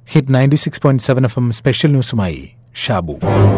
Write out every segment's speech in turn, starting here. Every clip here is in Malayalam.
hit ninety six point seven F M special ന്യൂസുമായി ഷാബു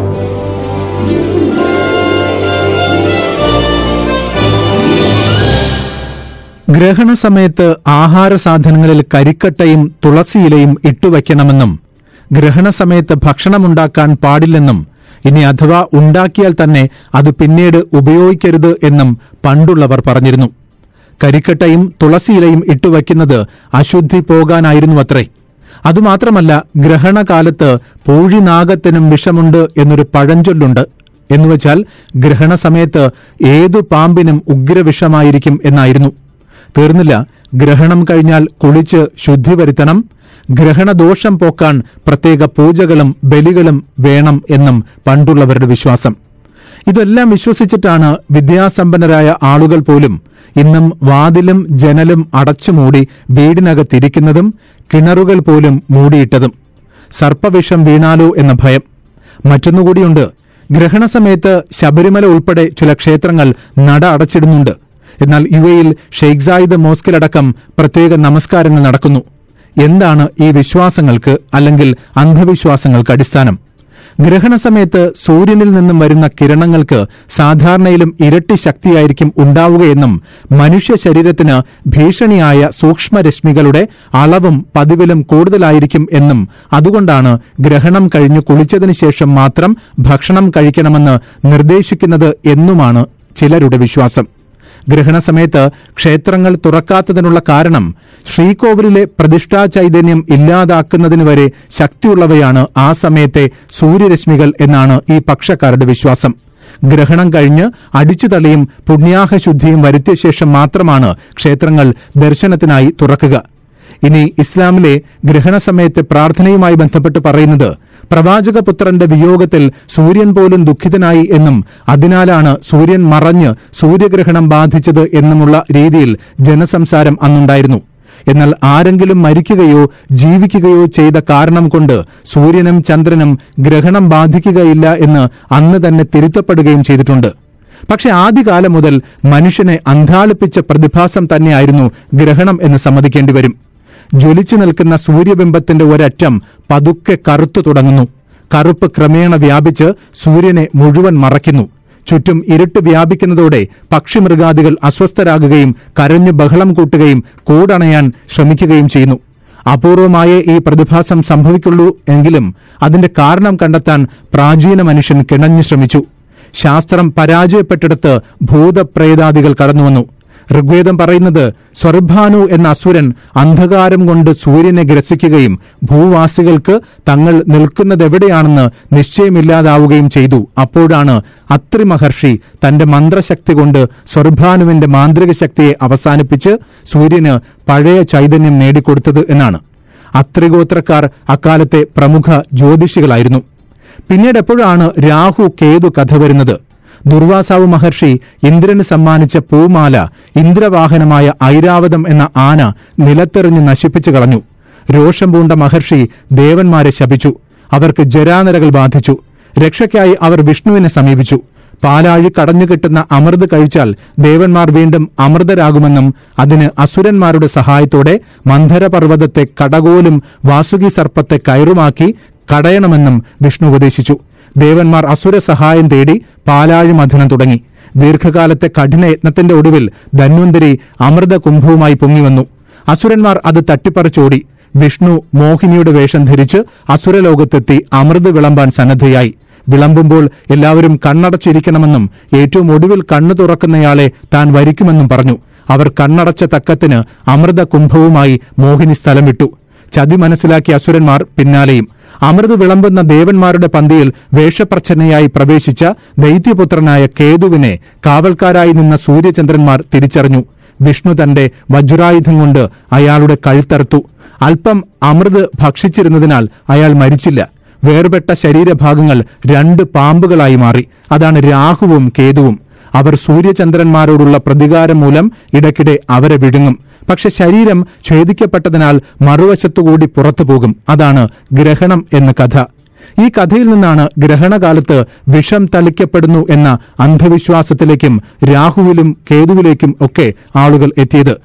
ഗ്രഹണ സമയത്ത് ആഹാര സാധനങ്ങളിൽ കരിക്കട്ടയും തുളസിയിലയും ഇട്ടുവയ്ക്കണമെന്നും ഗ്രഹണ സമയത്ത് ഭക്ഷണമുണ്ടാക്കാൻ പാടില്ലെന്നും ഇനി അഥവാ ഉണ്ടാക്കിയാൽ തന്നെ അത് പിന്നീട് ഉപയോഗിക്കരുത് എന്നും പണ്ടുള്ളവർ പറഞ്ഞിരുന്നു കരിക്കട്ടയും തുളസിയിലയും ഇട്ടുവയ്ക്കുന്നത് അശുദ്ധി പോകാനായിരുന്നു അത്രേ അതുമാത്രമല്ല ഗ്രഹണകാലത്ത് പൂഴിനാഗത്തിനും വിഷമുണ്ട് എന്നൊരു പഴഞ്ചൊല്ലുണ്ട് എന്നുവച്ചാൽ ഗ്രഹണ സമയത്ത് ഏതു പാമ്പിനും ഉഗ്രവിഷമായിരിക്കും എന്നായിരുന്നു തീർന്നില്ല ഗ്രഹണം കഴിഞ്ഞാൽ കുളിച്ച് ശുദ്ധി വരുത്തണം ഗ്രഹണദോഷം പോക്കാൻ പ്രത്യേക പൂജകളും ബലികളും വേണം എന്നും പണ്ടുള്ളവരുടെ വിശ്വാസം ഇതെല്ലാം വിശ്വസിച്ചിട്ടാണ് വിദ്യാസമ്പന്നരായ ആളുകൾ പോലും ഇന്നും വാതിലും ജനലും അടച്ചുമൂടി വീടിനകത്തിരിക്കുന്നതും കിണറുകൾ പോലും മൂടിയിട്ടതും സർപ്പവിഷം വീണാലോ എന്ന ഭയം മറ്റൊന്നുകൂടിയുണ്ട് ഗ്രഹണ സമയത്ത് ശബരിമല ഉൾപ്പെടെ ചില ക്ഷേത്രങ്ങൾ നട അടച്ചിടുന്നുണ്ട് എന്നാൽ യു എയിൽ ഷെയ്ഖ് സായിദ് മോസ്കിലടക്കം പ്രത്യേക നമസ്കാരങ്ങൾ നടക്കുന്നു എന്താണ് ഈ വിശ്വാസങ്ങൾക്ക് അല്ലെങ്കിൽ അന്ധവിശ്വാസങ്ങൾക്ക് അടിസ്ഥാനം ഗ്രഹണ സമയത്ത് സൂര്യനിൽ നിന്നും വരുന്ന കിരണങ്ങൾക്ക് സാധാരണയിലും ഇരട്ടി ശക്തിയായിരിക്കും ഉണ്ടാവുകയെന്നും മനുഷ്യ ശരീരത്തിന് ഭീഷണിയായ സൂക്ഷ്മരശ്മികളുടെ അളവും പതിവിലും കൂടുതലായിരിക്കും എന്നും അതുകൊണ്ടാണ് ഗ്രഹണം കഴിഞ്ഞു കുളിച്ചതിനു ശേഷം മാത്രം ഭക്ഷണം കഴിക്കണമെന്ന് നിർദ്ദേശിക്കുന്നത് എന്നുമാണ് ചിലരുടെ വിശ്വാസം ഗ്രഹണ സമയത്ത് ക്ഷേത്രങ്ങൾ തുറക്കാത്തതിനുള്ള കാരണം ശ്രീകോവിലിലെ പ്രതിഷ്ഠാ ചൈതന്യം ഇല്ലാതാക്കുന്നതിന് വരെ ശക്തിയുള്ളവയാണ് ആ സമയത്തെ സൂര്യരശ്മികൾ എന്നാണ് ഈ പക്ഷക്കാരുടെ വിശ്വാസം ഗ്രഹണം കഴിഞ്ഞ് അടിച്ചുതള്ളിയും പുണ്യാഹശുദ്ധിയും വരുത്തിയ ശേഷം മാത്രമാണ് ക്ഷേത്രങ്ങൾ ദർശനത്തിനായി തുറക്കുക ഇനി ഇസ്ലാമിലെ ഗ്രഹണ സമയത്തെ പ്രാർത്ഥനയുമായി ബന്ധപ്പെട്ട് പറയുന്നത് പ്രവാചകപുത്രന്റെ വിയോഗത്തിൽ സൂര്യൻ പോലും ദുഃഖിതനായി എന്നും അതിനാലാണ് സൂര്യൻ മറഞ്ഞ് സൂര്യഗ്രഹണം ബാധിച്ചത് എന്നുമുള്ള രീതിയിൽ ജനസംസാരം അന്നുണ്ടായിരുന്നു എന്നാൽ ആരെങ്കിലും മരിക്കുകയോ ജീവിക്കുകയോ ചെയ്ത കാരണം കൊണ്ട് സൂര്യനും ചന്ദ്രനും ഗ്രഹണം ബാധിക്കുകയില്ല എന്ന് അന്ന് തന്നെ തിരുത്തപ്പെടുകയും ചെയ്തിട്ടുണ്ട് പക്ഷെ ആദ്യകാലം മുതൽ മനുഷ്യനെ അന്ധാളിപ്പിച്ച പ്രതിഭാസം തന്നെയായിരുന്നു ഗ്രഹണം എന്ന് സമ്മതിക്കേണ്ടി വരും ജ്വലിച്ചു നിൽക്കുന്ന സൂര്യബിംബത്തിന്റെ ഒരറ്റം പതുക്കെ കറുത്തു തുടങ്ങുന്നു കറുപ്പ് ക്രമേണ വ്യാപിച്ച് സൂര്യനെ മുഴുവൻ മറയ്ക്കുന്നു ചുറ്റും ഇരുട്ട് വ്യാപിക്കുന്നതോടെ പക്ഷിമൃഗാദികൾ അസ്വസ്ഥരാകുകയും കരഞ്ഞു ബഹളം കൂട്ടുകയും കൂടണയാൻ ശ്രമിക്കുകയും ചെയ്യുന്നു അപൂർവമായേ ഈ പ്രതിഭാസം സംഭവിക്കുള്ളൂ എങ്കിലും അതിന്റെ കാരണം കണ്ടെത്താൻ പ്രാചീന മനുഷ്യൻ കിണഞ്ഞു ശ്രമിച്ചു ശാസ്ത്രം പരാജയപ്പെട്ടിടത്ത് ഭൂതപ്രേതാദികൾ കടന്നുവന്നു ഋഗ്വേദം പറയുന്നത് സ്വർഭാനു എന്ന അസുരൻ അന്ധകാരം കൊണ്ട് സൂര്യനെ ഗ്രസിക്കുകയും ഭൂവാസികൾക്ക് തങ്ങൾ നിൽക്കുന്നതെവിടെയാണെന്ന് നിശ്ചയമില്ലാതാവുകയും ചെയ്തു അപ്പോഴാണ് അത്രി മഹർഷി തന്റെ മന്ത്രശക്തി കൊണ്ട് സ്വർഭാനുവിന്റെ മാന്ത്രിക ശക്തിയെ അവസാനിപ്പിച്ച് സൂര്യന് പഴയ ചൈതന്യം നേടിക്കൊടുത്തത് എന്നാണ് അത്രിഗോത്രക്കാർ അക്കാലത്തെ പ്രമുഖ ജ്യോതിഷികളായിരുന്നു പിന്നീട് എപ്പോഴാണ് രാഹു കേതു കഥ വരുന്നത് ദുർവാസാവ് മഹർഷി ഇന്ദ്രന് സമ്മാനിച്ച പൂമാല ഇന്ദ്രവാഹനമായ ഐരാവതം എന്ന ആന നിലത്തെറിഞ്ഞ് നശിപ്പിച്ചു കളഞ്ഞു രോഷം പൂണ്ട മഹർഷി ദേവന്മാരെ ശപിച്ചു അവർക്ക് ജരാനരകൾ ബാധിച്ചു രക്ഷയ്ക്കായി അവർ വിഷ്ണുവിനെ സമീപിച്ചു പാലാഴി കടഞ്ഞു കിട്ടുന്ന അമൃത് കഴിച്ചാൽ ദേവന്മാർ വീണ്ടും അമൃതരാകുമെന്നും അതിന് അസുരന്മാരുടെ സഹായത്തോടെ മന്ധരപർവ്വതത്തെ കടകോലും വാസുകി സർപ്പത്തെ കയറുമാക്കി കടയണമെന്നും വിഷ്ണു ഉപദേശിച്ചു ദേവന്മാർ അസുര സഹായം തേടി പാലാഴി മഥനം തുടങ്ങി ദീർഘകാലത്തെ കഠിന യത്നത്തിന്റെ ഒടുവിൽ ധന്വന്തരി അമൃത കുംഭവുമായി പൊങ്ങിവന്നു അസുരന്മാർ അത് തട്ടിപ്പറിച്ചോടി വിഷ്ണു മോഹിനിയുടെ വേഷം ധരിച്ച് അസുരലോകത്തെത്തി അമൃത് വിളമ്പാൻ സന്നദ്ധയായി വിളമ്പുമ്പോൾ എല്ലാവരും കണ്ണടച്ചിരിക്കണമെന്നും ഏറ്റവും ഒടുവിൽ കണ്ണു തുറക്കുന്നയാളെ താൻ വരിക്കുമെന്നും പറഞ്ഞു അവർ കണ്ണടച്ച തക്കത്തിന് അമൃത കുംഭവുമായി മോഹിനി സ്ഥലം വിട്ടു ചതി മനസ്സിലാക്കിയ അസുരന്മാർ പിന്നാലെയും അമൃത് വിളമ്പുന്ന ദേവന്മാരുടെ പന്തിയിൽ വേഷപ്രച്ഛന്നയായി പ്രവേശിച്ച ദൈത്യപുത്രനായ കേതുവിനെ കാവൽക്കാരായി നിന്ന സൂര്യചന്ദ്രന്മാർ തിരിച്ചറിഞ്ഞു വിഷ്ണു തന്റെ വജ്രായുധം കൊണ്ട് അയാളുടെ കഴുത്തറുത്തു അല്പം അമൃത് ഭക്ഷിച്ചിരുന്നതിനാൽ അയാൾ മരിച്ചില്ല വേർപെട്ട ശരീരഭാഗങ്ങൾ രണ്ട് പാമ്പുകളായി മാറി അതാണ് രാഹുവും കേതുവും അവർ സൂര്യചന്ദ്രന്മാരോടുള്ള പ്രതികാരം മൂലം ഇടയ്ക്കിടെ അവരെ വിഴുങ്ങും പക്ഷെ ശരീരം ഛേദിക്കപ്പെട്ടതിനാൽ മറുവശത്തുകൂടി പുറത്തു പോകും അതാണ് ഗ്രഹണം എന്ന കഥ ഈ കഥയിൽ നിന്നാണ് ഗ്രഹണകാലത്ത് വിഷം തളിക്കപ്പെടുന്നു എന്ന അന്ധവിശ്വാസത്തിലേക്കും രാഹുവിലും കേതുവിലേക്കും ഒക്കെ ആളുകൾ എത്തിയത്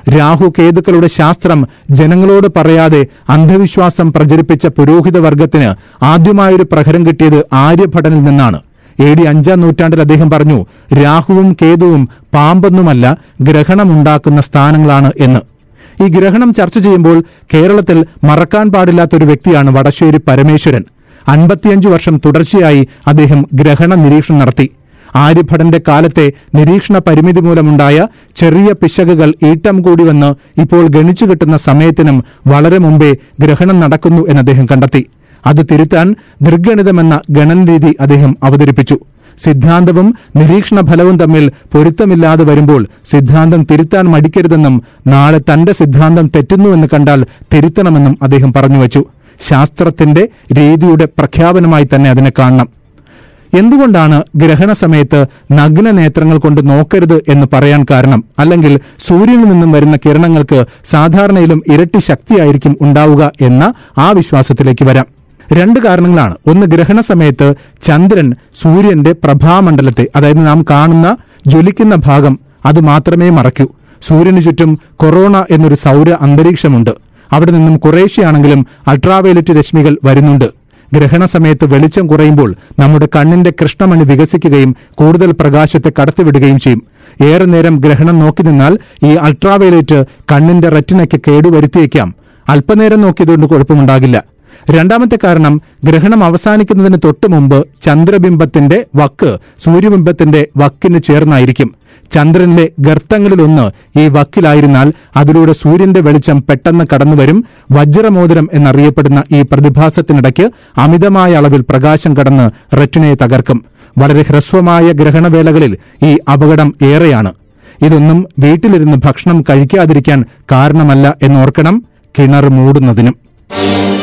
രാഹു കേതുക്കളുടെ ശാസ്ത്രം ജനങ്ങളോട് പറയാതെ അന്ധവിശ്വാസം പ്രചരിപ്പിച്ച പുരോഹിത വർഗത്തിന് ആദ്യമായൊരു പ്രഹരം കിട്ടിയത് ആര്യഭടനിൽ നിന്നാണ് എ ഡി അഞ്ചാം നൂറ്റാണ്ടിൽ അദ്ദേഹം പറഞ്ഞു രാഹുവും കേതുവും പാമ്പൊന്നുമല്ല ഗ്രഹണമുണ്ടാക്കുന്ന സ്ഥാനങ്ങളാണ് എന്ന് ഈ ഗ്രഹണം ചർച്ച ചെയ്യുമ്പോൾ കേരളത്തിൽ മറക്കാൻ പാടില്ലാത്ത ഒരു വ്യക്തിയാണ് വടശ്ശേരി പരമേശ്വരൻ അൻപത്തിയഞ്ചു വർഷം തുടർച്ചയായി അദ്ദേഹം ഗ്രഹണ നിരീക്ഷണം നടത്തി ആര്യഭടന്റെ കാലത്തെ നിരീക്ഷണ പരിമിതി മൂലമുണ്ടായ ചെറിയ പിശകുകൾ ഈട്ടം കൂടി വന്ന് ഇപ്പോൾ ഗണിച്ചു കിട്ടുന്ന സമയത്തിനും വളരെ മുമ്പേ ഗ്രഹണം നടക്കുന്നു എന്ന് അദ്ദേഹം കണ്ടെത്തി അത് തിരുത്താൻ ദൃഗണിതമെന്ന ഗണനരീതി അദ്ദേഹം അവതരിപ്പിച്ചു സിദ്ധാന്തവും നിരീക്ഷണ ഫലവും തമ്മിൽ പൊരുത്തമില്ലാതെ വരുമ്പോൾ സിദ്ധാന്തം തിരുത്താൻ മടിക്കരുതെന്നും നാളെ തന്റെ സിദ്ധാന്തം തെറ്റുന്നുവെന്ന് കണ്ടാൽ തിരുത്തണമെന്നും അദ്ദേഹം പറഞ്ഞുവച്ചു ശാസ്ത്രത്തിന്റെ രീതിയുടെ പ്രഖ്യാപനമായി തന്നെ അതിനെ കാണണം എന്തുകൊണ്ടാണ് ഗ്രഹണ സമയത്ത് നഗ്ന നേത്രങ്ങൾ കൊണ്ട് നോക്കരുത് എന്ന് പറയാൻ കാരണം അല്ലെങ്കിൽ സൂര്യനിൽ നിന്നും വരുന്ന കിരണങ്ങൾക്ക് സാധാരണയിലും ഇരട്ടി ശക്തിയായിരിക്കും ഉണ്ടാവുക എന്ന ആ വിശ്വാസത്തിലേക്ക് വരാം രണ്ട് കാരണങ്ങളാണ് ഒന്ന് ഗ്രഹണ സമയത്ത് ചന്ദ്രൻ സൂര്യന്റെ പ്രഭാമണ്ഡലത്തെ അതായത് നാം കാണുന്ന ജ്വലിക്കുന്ന ഭാഗം അത് മാത്രമേ മറയ്ക്കൂ സൂര്യന് ചുറ്റും കൊറോണ എന്നൊരു സൗര അന്തരീക്ഷമുണ്ട് അവിടെ നിന്നും കുറേശ്ശെയാണെങ്കിലും അൾട്രാവയലറ്റ് രശ്മികൾ വരുന്നുണ്ട് ഗ്രഹണ സമയത്ത് വെളിച്ചം കുറയുമ്പോൾ നമ്മുടെ കണ്ണിന്റെ കൃഷ്ണമണി വികസിക്കുകയും കൂടുതൽ പ്രകാശത്തെ കടത്തിവിടുകയും ചെയ്യും ഏറെ നേരം ഗ്രഹണം നോക്കി നിന്നാൽ ഈ അൾട്രാവയലറ്റ് കണ്ണിന്റെ റെറ്റിനയ്ക്ക് കേടുവരുത്തിയേക്കാം അല്പനേരം നോക്കിയതുകൊണ്ട് കുഴപ്പമുണ്ടാകില്ല രണ്ടാമത്തെ കാരണം ഗ്രഹണം അവസാനിക്കുന്നതിന് തൊട്ടു മുമ്പ് ചന്ദ്രബിംബത്തിന്റെ വക്ക് സൂര്യബിംബത്തിന്റെ വക്കിന് ചേർന്നായിരിക്കും ചന്ദ്രനിലെ ഗർത്തങ്ങളിലൊന്ന് ഈ വക്കിലായിരുന്നാൽ അതിലൂടെ സൂര്യന്റെ വെളിച്ചം പെട്ടെന്ന് കടന്നുവരും വജ്രമോതിരം എന്നറിയപ്പെടുന്ന ഈ പ്രതിഭാസത്തിനിടയ്ക്ക് അമിതമായ അളവിൽ പ്രകാശം കടന്ന് റെറ്റിനയെ തകർക്കും വളരെ ഹ്രസ്വമായ ഗ്രഹണവേളകളിൽ ഈ അപകടം ഏറെയാണ് ഇതൊന്നും വീട്ടിലിരുന്ന് ഭക്ഷണം കഴിക്കാതിരിക്കാൻ കാരണമല്ല എന്നോർക്കണം കിണർ മൂടുന്നതിനും